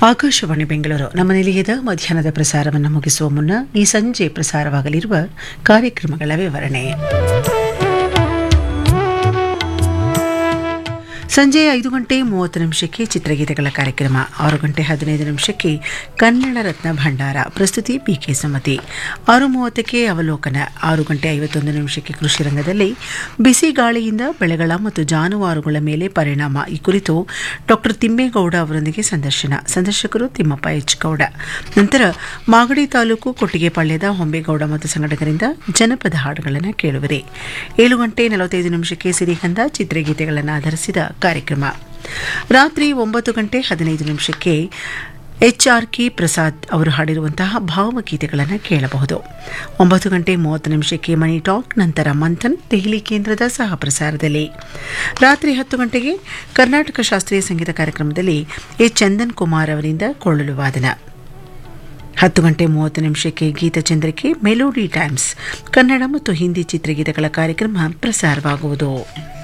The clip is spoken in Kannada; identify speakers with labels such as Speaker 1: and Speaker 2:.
Speaker 1: ಆಕಾಶವಾಣಿ ಬೆಂಗಳೂರು ನಮ್ಮ ನಿಲಯದ ಮಧ್ಯಾಹ್ನದ ಪ್ರಸಾರವನ್ನು ಮುಗಿಸುವ ಮುನ್ನ ಈ ಸಂಜೆ ಪ್ರಸಾರವಾಗಲಿರುವ ಕಾರ್ಯಕ್ರಮಗಳ ವಿವರಣೆ ಸಂಜೆ ಐದು ಗಂಟೆ ಮೂವತ್ತು ನಿಮಿಷಕ್ಕೆ ಚಿತ್ರಗೀತೆಗಳ ಕಾರ್ಯಕ್ರಮ ಆರು ಗಂಟೆ ಹದಿನೈದು ನಿಮಿಷಕ್ಕೆ ಕನ್ನಡ ರತ್ನ ಭಂಡಾರ ಪ್ರಸ್ತುತಿ ಪಿಕೆ ಸುಮತಿ ಆರು ಮೂವತ್ತಕ್ಕೆ ಅವಲೋಕನ ಆರು ಗಂಟೆ ಐವತ್ತೊಂದು ನಿಮಿಷಕ್ಕೆ ಕೃಷಿ ರಂಗದಲ್ಲಿ ಬಿಸಿ ಗಾಳಿಯಿಂದ ಬೆಳೆಗಳ ಮತ್ತು ಜಾನುವಾರುಗಳ ಮೇಲೆ ಪರಿಣಾಮ ಈ ಕುರಿತು ಡಾಕ್ಟರ್ ತಿಮ್ಮೇಗೌಡ ಅವರೊಂದಿಗೆ ಸಂದರ್ಶನ ಸಂದರ್ಶಕರು ತಿಮ್ಮಪ್ಪ ಎಚ್ ಗೌಡ ನಂತರ ಮಾಗಡಿ ತಾಲೂಕು ಕೊಟ್ಟಿಗೆಪಾಳ್ಯದ ಹೊಂಬೇಗೌಡ ಮತ್ತು ಸಂಘಟಕರಿಂದ ಜನಪದ ಹಾಡುಗಳನ್ನು ಕೇಳುವಿರಿ ಏಳು ಗಂಟೆ ನಲವತ್ತೈದು ನಿಮಿಷಕ್ಕೆ ಸಿರಿಗಂಧ ಚಿತ್ರಗೀತೆಗಳನ್ನು ಆಧರಿಸಿದ ಕಾರ್ಯಕ್ರಮ ರಾತ್ರಿ ಒಂಬತ್ತು ಗಂಟೆ ಹದಿನೈದು ನಿಮಿಷಕ್ಕೆ ಎಚ್ ಆರ್ ಕೆ ಪ್ರಸಾದ್ ಅವರು ಹಾಡಿರುವಂತಹ ಭಾವಗೀತೆಗಳನ್ನು ಕೇಳಬಹುದು ಒಂಬತ್ತು ಗಂಟೆ ಮೂವತ್ತು ನಿಮಿಷಕ್ಕೆ ಮನಿ ಟಾಕ್ ನಂತರ ಮಂಥನ್ ದೆಹಲಿ ಕೇಂದ್ರದ ಸಹ ಪ್ರಸಾರದಲ್ಲಿ ರಾತ್ರಿ ಹತ್ತು ಗಂಟೆಗೆ ಕರ್ನಾಟಕ ಶಾಸ್ತ್ರೀಯ ಸಂಗೀತ ಕಾರ್ಯಕ್ರಮದಲ್ಲಿ ಎ ಚಂದನ್ ಕುಮಾರ್ ಅವರಿಂದ ಕೊಳ್ಳಲು ವಾದನ ಹತ್ತು ಗಂಟೆ ಮೂವತ್ತು ನಿಮಿಷಕ್ಕೆ ಗೀತಚಂದ್ರಿಕೆ ಮೆಲೋಡಿ ಟೈಮ್ಸ್ ಕನ್ನಡ ಮತ್ತು ಹಿಂದಿ ಚಿತ್ರಗೀತೆಗಳ ಕಾರ್ಯಕ್ರಮ ಪ್ರಸಾರವಾಗುವುದು